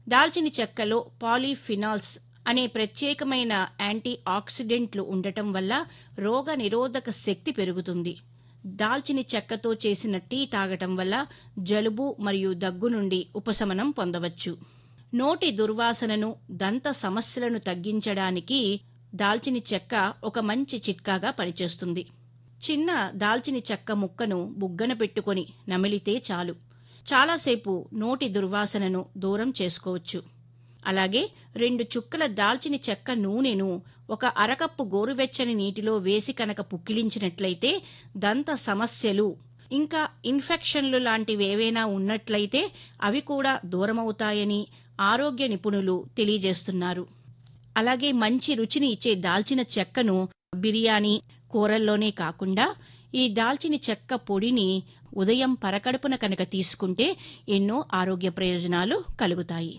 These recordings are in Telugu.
దాల్చిన చెక్కలో పాలీఫినాల్స్ అనే ప్రత్యేకమైన యాంటీ ఆక్సిడెంట్లు ఉండటం వల్ల రోగ నిరోధక శక్తి పెరుగుతుంది దాల్చిన చెక్కతో చేసిన టీ తాగటం వల్ల జలుబు మరియు దగ్గు నుండి ఉపశమనం పొందవచ్చు నోటి దుర్వాసనను దంత సమస్యలను తగ్గించడానికి దాల్చిన చెక్క ఒక మంచి చిట్కాగా పనిచేస్తుంది చిన్న దాల్చిన చెక్క ముక్కను బుగ్గన పెట్టుకొని నమిలితే చాలు చాలాసేపు నోటి దుర్వాసనను దూరం చేసుకోవచ్చు అలాగే రెండు చుక్కల దాల్చిన చెక్క నూనెను ఒక అరకప్పు గోరువెచ్చని నీటిలో వేసి కనుక పుక్కిలించినట్లయితే దంత సమస్యలు ఇంకా ఇన్ఫెక్షన్లు లాంటివి ఏవైనా ఉన్నట్లయితే అవి కూడా దూరమవుతాయని ఆరోగ్య నిపుణులు తెలియజేస్తున్నారు అలాగే మంచి రుచిని ఇచ్చే దాల్చిన చెక్కను బిర్యానీ కూరల్లోనే కాకుండా ఈ దాల్చిన చెక్క పొడిని ఉదయం పరకడుపున కనుక తీసుకుంటే ఎన్నో ఆరోగ్య ప్రయోజనాలు కలుగుతాయి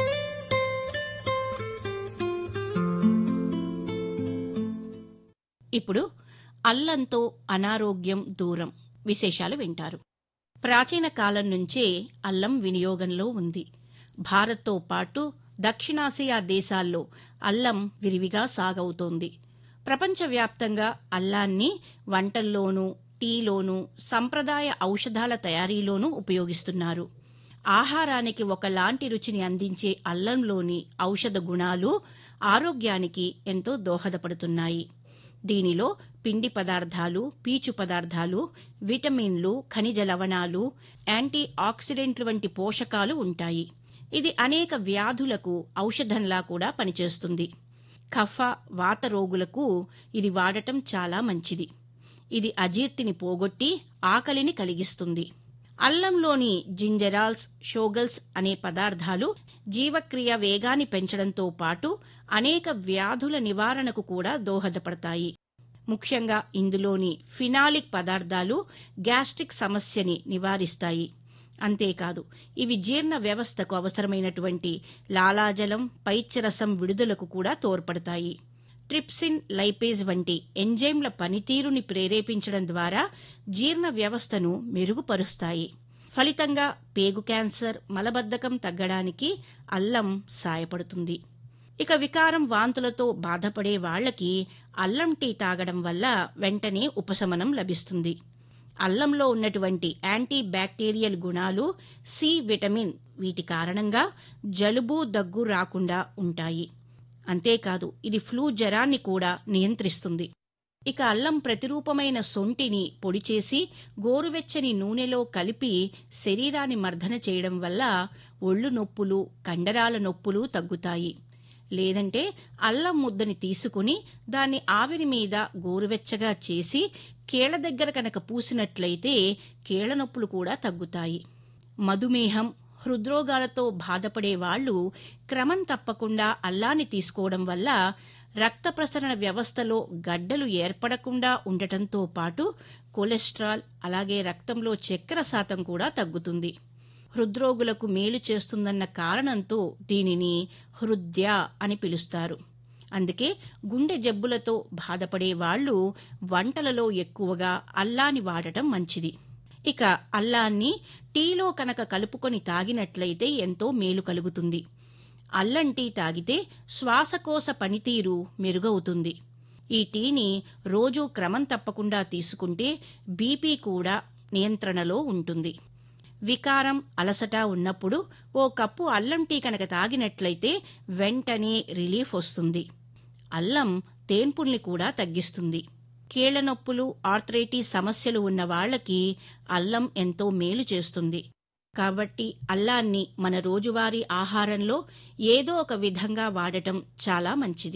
ఇప్పుడు అల్లంతో అనారోగ్యం దూరం విశేషాలు వింటారు ప్రాచీన కాలం నుంచే అల్లం వినియోగంలో ఉంది భారత్తో పాటు దక్షిణాసియా దేశాల్లో అల్లం విరివిగా సాగవుతోంది ప్రపంచవ్యాప్తంగా అల్లాన్ని వంటల్లోనూ టీలోనూ సంప్రదాయ ఔషధాల తయారీలోనూ ఉపయోగిస్తున్నారు ఆహారానికి ఒకలాంటి రుచిని అందించే అల్లంలోని ఔషధ గుణాలు ఆరోగ్యానికి ఎంతో దోహదపడుతున్నాయి దీనిలో పిండి పదార్థాలు పీచు పదార్థాలు విటమిన్లు ఖనిజ లవణాలు యాంటీ ఆక్సిడెంట్లు వంటి పోషకాలు ఉంటాయి ఇది అనేక వ్యాధులకు ఔషధంలా కూడా పనిచేస్తుంది కఫ వాత రోగులకు ఇది వాడటం చాలా మంచిది ఇది అజీర్తిని పోగొట్టి ఆకలిని కలిగిస్తుంది అల్లంలోని జింజరాల్స్ షోగల్స్ అనే పదార్థాలు జీవక్రియ వేగాన్ని పెంచడంతో పాటు అనేక వ్యాధుల నివారణకు కూడా దోహదపడతాయి ముఖ్యంగా ఇందులోని ఫినాలిక్ పదార్థాలు గ్యాస్ట్రిక్ సమస్యని నివారిస్తాయి అంతేకాదు ఇవి జీర్ణ వ్యవస్థకు అవసరమైనటువంటి లాలాజలం పైత్యరసం విడుదలకు కూడా తోడ్పడతాయి ట్రిప్సిన్ లైపేజ్ వంటి ఎంజైమ్ల పనితీరుని ప్రేరేపించడం ద్వారా జీర్ణ వ్యవస్థను మెరుగుపరుస్తాయి ఫలితంగా పేగు క్యాన్సర్ మలబద్ధకం తగ్గడానికి అల్లం సాయపడుతుంది ఇక వికారం వాంతులతో బాధపడే వాళ్లకి అల్లం టీ తాగడం వల్ల వెంటనే ఉపశమనం లభిస్తుంది అల్లంలో ఉన్నటువంటి యాంటీ బ్యాక్టీరియల్ గుణాలు సి విటమిన్ వీటి కారణంగా జలుబు దగ్గు రాకుండా ఉంటాయి అంతేకాదు ఇది ఫ్లూ జ్వరాన్ని కూడా నియంత్రిస్తుంది ఇక అల్లం ప్రతిరూపమైన సొంటిని పొడి చేసి గోరువెచ్చని నూనెలో కలిపి శరీరాన్ని మర్దన చేయడం వల్ల ఒళ్ళు నొప్పులు కండరాల నొప్పులు తగ్గుతాయి లేదంటే అల్లం ముద్దని తీసుకుని దాన్ని ఆవిరి మీద గోరువెచ్చగా చేసి కీళ్ల దగ్గర కనుక పూసినట్లయితే కీళ్ల నొప్పులు కూడా తగ్గుతాయి మధుమేహం హృద్రోగాలతో బాధపడే వాళ్ళు క్రమం తప్పకుండా అల్లాన్ని తీసుకోవడం వల్ల రక్త ప్రసరణ వ్యవస్థలో గడ్డలు ఏర్పడకుండా ఉండటంతో పాటు కొలెస్ట్రాల్ అలాగే రక్తంలో చక్కెర శాతం కూడా తగ్గుతుంది హృద్రోగులకు మేలు చేస్తుందన్న కారణంతో దీనిని హృద్య అని పిలుస్తారు అందుకే గుండె జబ్బులతో బాధపడే వాళ్ళు వంటలలో ఎక్కువగా అల్లాని వాడటం మంచిది ఇక అల్లాన్ని టీలో కనుక కలుపుకొని తాగినట్లయితే ఎంతో మేలు కలుగుతుంది అల్లం టీ తాగితే శ్వాసకోశ పనితీరు మెరుగవుతుంది ఈ టీని రోజూ క్రమం తప్పకుండా తీసుకుంటే బీపీ కూడా నియంత్రణలో ఉంటుంది వికారం అలసట ఉన్నప్పుడు ఓ కప్పు అల్లం టీ కనుక తాగినట్లయితే వెంటనే రిలీఫ్ వస్తుంది అల్లం తేన్పుల్ని కూడా తగ్గిస్తుంది కీళ్ల నొప్పులు ఆర్థరైటిస్ సమస్యలు ఉన్న వాళ్ళకి అల్లం ఎంతో మేలు చేస్తుంది కాబట్టి అల్లాన్ని మన రోజువారీ ఆహారంలో ఏదో ఒక విధంగా వాడటం చాలా మంచిది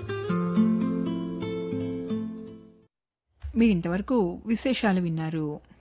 మీరింతవరకు విశేషాలు విన్నారు